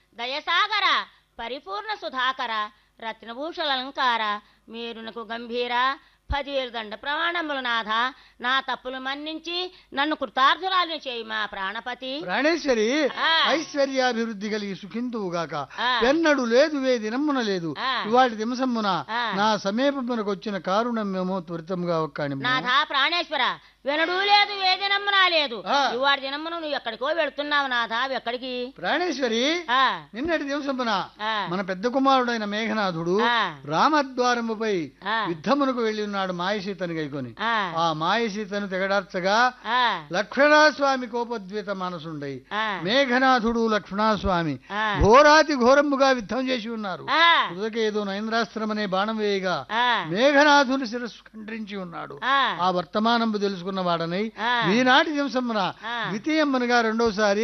దయసాగర పరిపూర్ణ సుధాకర రత్నభూషల అలంకార మీరునకు గంభీర పదివేలు దండ ప్రమాణములు నాథ నా తప్పులు మన్నించి నన్ను కృతార్థురాలు చేయి మా ప్రాణపతి ప్రాణేశ్వరి ఆ. ఐశ్వర్యాభివృద్ధి కలిగి సుఖింతువుగాక ఆ. ఎన్నడు లేదు వే దినమ్మున లేదు ఆ. ఇవాటి దిమసమ్మున ఆ. నా సమీపమునకు వచ్చిన కారుణ్యమేమో త్వరితముగా ఒక్కాని నాథ ప్రాణేశ్వర వినడు లేదు ఏ దినమ్మునా లేదు ఆ. ఇవాడి దినమ్మును నువ్వు ఎక్కడికో వెళుతున్నావు నాథ ఎక్కడికి ప్రాణేశ్వరి ఆ, నిన్నటి దివసమున ఆ, మన పెద్ద కుమారుడైన మేఘనాథుడు ఆ, రామద్వారముపై ఆ, యుద్ధమునకు వెళ్ళి ఉన్నాడు మాయసీతను గైకొని ఆ, ఆ మాయసీతను తెగడార్చగా ఆ, లక్ష్మణస్వామి కోపద్వేత మనసుండై ఆ, మేఘనాథుడు లక్ష్మణస్వామి ఆ, ఘోరాతి ఘోరముగా యుద్ధం చేసి ఉన్నారు ఆ, ఏదో నైంద్రాస్త్రం అనే బాణం వేయగా ఆ, మేఘనాథుని శిరస్సు ఖండ్రించి ఉన్నాడు ఆ, ఆ వర్తమానంబు తెలుసుకున్న వాడనై ఆ. ఈనాటి దివసమున ఆ. ద్వితీయమ్మనుగా రెండోసారి